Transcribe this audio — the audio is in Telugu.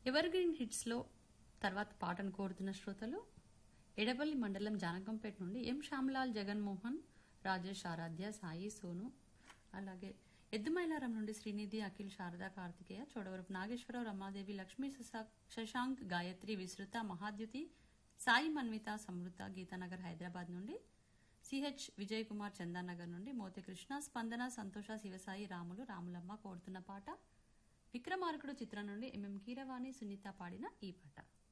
ఎవర్ గ్రీన్ హిట్స్లో తర్వాత పాటను కోరుతున్న శ్రోతలు ఎడపల్లి మండలం జానకంపేట నుండి ఎం శ్యామ్లాల్ జగన్మోహన్ రాజేష్ ఆరాధ్య సాయి సోను అలాగే ఎద్దుమైలారం నుండి శ్రీనిధి అఖిల్ శారదా కార్తికేయ చోడవరపు నాగేశ్వరరావు రమాదేవి లక్ష్మీ శశా- శశాంక్ గాయత్రి విస్తృత మహాద్యుతి సాయి మన్విత సమృత గీతానగర్ హైదరాబాద్ నుండి సిహెచ్ విజయ్ కుమార్ చందానగర్ నుండి మోతి కృష్ణ స్పందన సంతోష శివసాయి రాములు రాములమ్మ కోరుతున్న పాట విక్రమార్కుడు చిత్రం నుండి ఎంఎం కీరవాణి సునీత పాడిన ఈ పాట